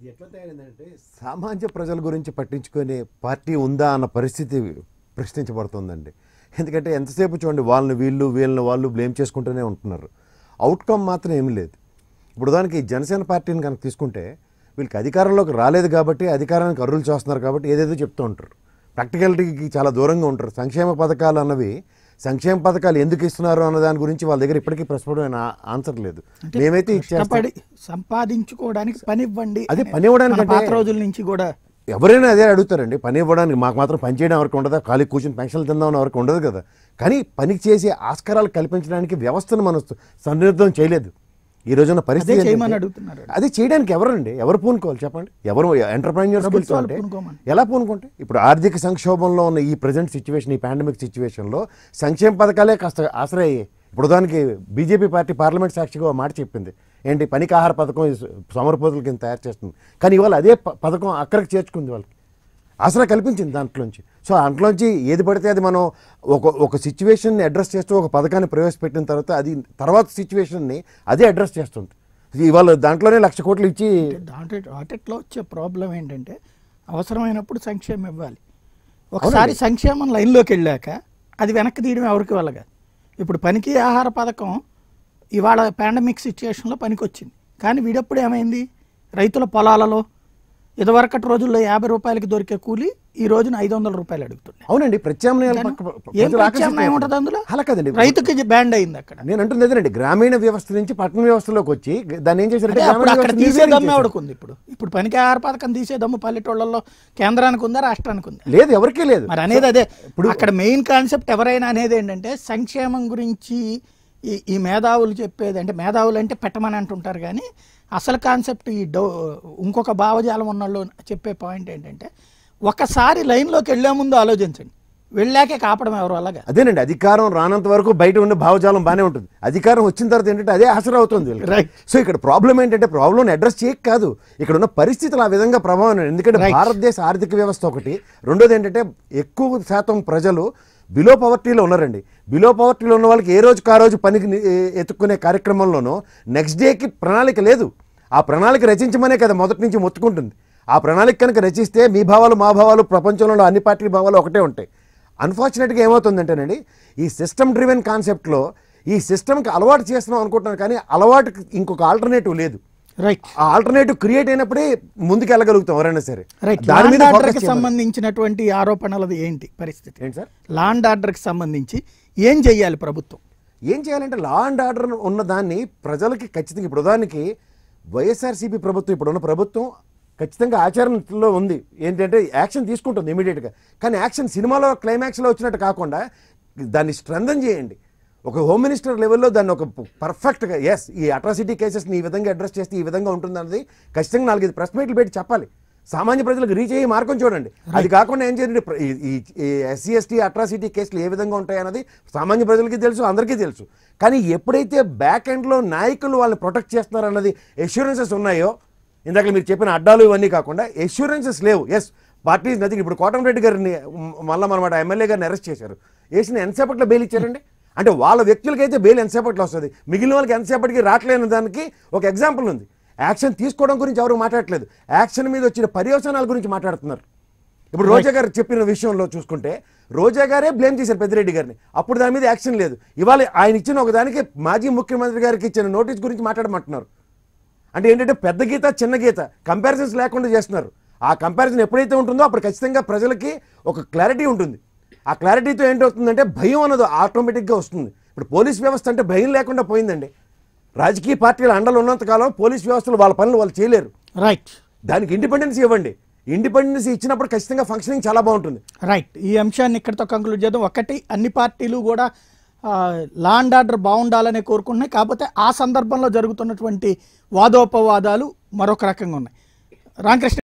ఇది ఎట్లా తయారైందంటే సామాన్య ప్రజల గురించి పట్టించుకునే పార్టీ ఉందా అన్న పరిస్థితి ప్రశ్నించబడుతుందండి ఎందుకంటే ఎంతసేపు చూడండి వాళ్ళని వీళ్ళు వీళ్ళని వాళ్ళు బ్లేమ్ చేసుకుంటూనే ఉంటున్నారు అవుట్కమ్ మాత్రం ఏమీ లేదు ఇప్పుడు దానికి జనసేన పార్టీని కనుక తీసుకుంటే వీళ్ళకి అధికారంలోకి రాలేదు కాబట్టి అధికారానికి అర్రులు చేస్తున్నారు కాబట్టి ఏదేదో చెప్తూ ఉంటారు ప్రాక్టికాలిటీకి చాలా దూరంగా ఉంటారు సంక్షేమ పథకాలు అన్నవి సంక్షేమ పథకాలు ఎందుకు ఇస్తున్నారు అన్న దాని గురించి వాళ్ళ దగ్గర ఇప్పటికీ ప్రస్ఫుటమైన ఆ- ఆన్సర్ లేదు మేమైతే ఇచ్చేస్తాం కష్టపడి సంపాదించుకోవడానికి పని ఇవ్వండి అదే అనే పని ఇవ్వడానికి మన అంటే- పాత రోజుల నుంచి కూడా ఎవరైనా అదే అడుగుతారండి పని ఇవ్వడానికి మాకు మాత్రం పని చేయడం వరకు ఉండదా ఖాళీ కూర్చొని పెన్షన్లు తిందాం వరకు ఉండదు కదా కానీ పనికి చేసే ఆస్కారాలు కల్పించడానికి వ్యవస్థను మనం సన్నిహితం చేయలేదు ఈ రోజున పరిస్థితి అదే ఏంటంటే- చేయమని అడుగుతున్నారు. అది చేయడానికి ఎవరండి ఎవరు పూనుకోవాలి చెప్పండి ఎవరు ఎంటర్ప్రైన్యూర్స్ ప్రభుత్వాలు అంటే పూనుకోమని. ఎలా పూనుకుంటే ఇప్పుడు ఆర్థిక సంక్షోభంలో ఉన్న ఈ ప్రజెంట్ సిచ్యువేషన్ ఈ పాండమిక్ సిచ్యువేషన్లో సంక్షేమ పథకాలే కాస్త ఆశ్రయ్యాయి ఇప్పుడు దానికి బీజేపీ పార్టీ పార్లమెంట్ సాక్షిగా ఓ మాట చెప్పింది ఏంటి పనికి ఆహార పథకం సమరపోతుల కింద తయారు చేస్తుంది కానీ ఇవాళ అదే ప- పథకం అక్కడికి చేర్చుకుంది వాళ్ళకి ఆసరా కల్పించింది దాంట్లోంచి సో దాంట్లోంచి ఏది పడితే అది మనం ఒక ఒక సిచ్యువేషన్ని అడ్రస్ చేస్తూ ఒక పథకాన్ని ప్రవేశపెట్టిన తర్వాత అది తర్వాత సిచ్యువేషన్ని అదే అడ్రస్ చేస్తుంది ఇవాళ దాంట్లోనే లక్ష కోట్లు ఇచ్చి దాంట్లో వాటిట్లో వచ్చే ప్రాబ్లం ఏంటంటే అవసరమైనప్పుడు సంక్షేమం ఇవ్వాలి ఒకసారి సంక్షేమం లైన్లోకి వెళ్ళాక అది వెనక్కి తీయడం ఎవరికి వల్ల కాదు ఇప్పుడు పనికి ఆహార పథకం ఇవాళ పాండమిక్ సిచ్యుయేషన్లో పనికి వచ్చింది కానీ వీడప్పుడు ఏమైంది రైతుల పొలాలలో ఇదివరకటి రోజుల్లో యాభై రూపాయలకి దొరికే కూలి ఈ రోజున ఐదు వందల రూపాయలు అడుగుతుండే అవునండి ప్రత్యామ్నాయాలు పక్క- ఏం ప్రజలు ప్రత్యామ్నాయం ఉంటుంది ఆకర్షితులు. అందులో అలా కదండి రైతుకి బ్యాండ్ అయింది అక్కడ నేను అంటుంది అదేనండి గ్రామీణ వ్యవస్థ నుంచి పట్టణ వ్యవస్థలోకి వచ్చి దాన్ని ఏం చేశారంటే అదే అప్పుడు గ్రామీణ అక్కడ వ్యవస్థని తీసే నిర్వీర్యం దమ్ము చేశారు. ఎవరికి ఉంది ఇప్పుడు ఇప్పుడు పనికి ఆహార పథకం తీసే దమ్ము పల్లెటూళ్ళలో కేంద్రానికి ఉందా రాష్ట్రానికి ఉందా లేదు ఎవరికీ లేదు మరి అనేది అదే ఇప్పుడు- అక్కడ మెయిన్ కాన్సెప్ట్ ఎవరైనా అనేది ఏంటంటే సంక్షేమం గురించి ఈ ఈ మేధావులు చెప్పేది అంటే మేధావులు అంటే పెట్టమని అంటుంటారు కానీ అసలు కాన్సెప్ట్ ఈ డౌ ఇంకొక భావజాలం ఉన్నోళ్ళు చెప్పే పాయింట్ ఏంటంటే ఒకసారి లైన్లోకి వెళ్లే ముందు ఆలోచించండి వెళ్ళాకే కాపడం ఎవరు అలాగా అదేనండి అధికారం రానంత వరకు బయట ఉండే భావజాలం బాగానే ఉంటుంది అధికారం వచ్చిన తర్వాత ఏంటంటే అదే ఆసరా అవుతుంది వీళ్ళకి. Right. సో ఇక్కడ ప్రాబ్లం ఏంటంటే ప్రాబ్లం అడ్రస్ చేయక కాదు ఇక్కడ ఉన్న పరిస్థితులు ఆ విధంగా ప్రభావం ఎందుకంటే Right. భారతదేశ ఆర్థిక వ్యవస్థ ఒకటి రెండోది ఏంటంటే ఎక్కువ శాతం ప్రజలు బిలో పవర్టీలో ఉన్నారండి బిలో పవర్టీలో ఉన్న వాళ్ళకి ఏ రోజుకి ఆ రోజు పనికి ని- ఏ- ఎత్తుక్కునే కార్యక్రమంలోనూ నెక్స్ట్ డేకి ప్రణాళిక లేదు ఆ ప్రణాళిక రచించమనే కదా మొదటి నుంచి మొత్తుకుంటుంది ఆ ప్రణాళిక కనుక రచిస్తే మీ భావాలు మా భావాలు ప్రపంచంలో అన్ని పార్టీ భావాలు ఒకటే ఉంటాయి అన్ఫార్చునేట్గా ఏమవుతుందంటేనండి ఈ సిస్టమ్ డ్రివెన్ కాన్సెప్ట్లో ఈ సిస్టమ్కి అలవాటు చేస్తున్నాం అనుకుంటున్నాను కానీ అలవాటుకి ఇంకొక ఆల్టర్నేటివ్ లేదు రైట్ ఆ ఆల్టర్నేటివ్ క్రియేట్ అయినప్పుడే ముందుకు వెళ్ళగలుగుతాం ఎవరైనా సరే రైట్ దాని మీద లాండ్ focus ఆర్డర్కి చేయమని. సంబంధించినటువంటి ఆరోపణలది ఏంటి పరిస్థితి ఏంటి సార్ లాండ్ ఆర్డర్కి సంబంధించి ఏం చెయ్యాలి ప్రభుత్వం ఏం చేయాలంటే లా అండ్ ఆర్డర్ ఉన్న దాన్ని ప్రజలకి ఖచ్చితంగా ఇప్పుడు ఉదాహరణకి వైఎస్ఆర్సీపీ ప్రభుత్వం ఇప్పుడున్న ప్రభుత్వం ఖచ్చితంగా ఆచరణలో ఉంది ఏంటంటే యాక్షన్ తీసుకుంటుంది ఇమీడియట్గా కానీ యాక్షన్ సినిమాలో క్లైమాక్స్లో వచ్చినట్టు కాకుండా దాన్ని స్ట్రెంథన్ చేయండి ఒక హోమ్ మినిస్టర్ లెవెల్లో దాన్ని ఒక పర్ఫెక్ట్గా ఎస్ ఈ అట్రాసిటీ కేసెస్ని ఈ విధంగా అడ్రస్ చేస్తే ఈ విధంగా ఉంటుంది అన్నది ఖచ్చితంగా నాలుగైదు ప్రెస్ మీట్లు పెట్టి చెప్పాలి సామాన్య ప్రజలకు రీచ్ అయ్యే మార్గం చూడండి అది కాకుండా ఏం చేయండి ప్ర- ఈ- ఈ ఎస్సీ ఎస్టీ అట్రాసిటీ కేసులు ఏ విధంగా ఉంటాయన్నది సామాన్య ప్రజలకి తెలుసు అందరికీ తెలుసు కానీ ఎప్పుడైతే బ్యాక్ ఎండ్లో నాయకులు వాళ్ళని ప్రొటెక్ట్ చేస్తున్నారన్నది ఎష్యూరెన్సెస్ ఉన్నాయో ఇందాక మీరు చెప్పిన అడ్డాలు ఇవన్నీ కాకుండా ఎష్యూరెన్సెస్ లేవు ఎస్ పార్టీ నదికి ఇప్పుడు కోటంరెడ్డి గారిని మ- మళ్ళా మనమాట ఎమ్మెల్యే గారిని అరెస్ట్ చేశారు వేసిన ఎంతసేపట్లో బెయిల్ ఇచ్చారండి అంటే వాళ్ళ వ్యక్తులకైతే బెయిల్ ఎంతసేపట్లో వస్తుంది మిగిలిన వాళ్ళకి ఎంతసేపటికి రావట్లేని దానికి ఒక ఎగ్జాంపుల్ ఉంది యాక్షన్ తీసుకోవడం గురించి ఎవరు మాట్లాడట్లేదు యాక్షన్ మీద వచ్చిన పర్యవసానాల గురించి మాట్లాడుతున్నారు ఇప్పుడు రోజా గారు చెప్పిన విషయంలో చూసుకుంటే రోజా గారే బ్లేమ్ చేశారు పెద్దిరెడ్డి గారిని అప్పుడు దాని మీద యాక్షన్ లేదు ఇవాళ ఆయన ఇచ్చిన ఒక దానికి మాజీ ముఖ్యమంత్రి గారికి ఇచ్చిన నోటీస్ గురించి మాట్లాడమంటున్నారు అంటే ఏంటంటే పెద్ద గీత చిన్న గీత కంపారిజన్స్ లేకుండా చేస్తున్నారు ఆ కంపారిజన్ ఎప్పుడైతే ఉంటుందో అప్పుడు ఖచ్చితంగా ప్రజలకి ఒక క్లారిటీ ఉంటుంది ఆ క్లారిటీతో ఏంటవుతుందంటే భయం అన్నది ఆటోమేటిక్గా వస్తుంది ఇప్పుడు పోలీస్ వ్యవస్థ అంటే భయం లేకుండా పోయిందండి రాజకీయ పార్టీల అండలు ఉన్నంతకాలం పోలీస్ వ్యవస్థలు వాళ్ళ పనులు వాళ్ళు చేయలేరు రైట్ దానికి ఇండిపెండెన్స్ ఇవ్వండి ఇండిపెండెన్స్ ఇచ్చినప్పుడు ఖచ్చితంగా ఫంక్షనింగ్ చాలా బాగుంటుంది రైట్ ఈ అంశాన్ని ఇక్కడితో కంక్లూడ్ చేద్దాం ఒకటి అన్ని పార్టీలు కూడా లా అండ్ ఆర్డర్ బాగుండాలనే కోరుకుంటున్నాయి కాకపోతే ఆ సందర్భంలో జరుగుతున్నటువంటి వాదోపవాదాలు మరొక రకంగా ఉన్నాయి రామకృష్ణ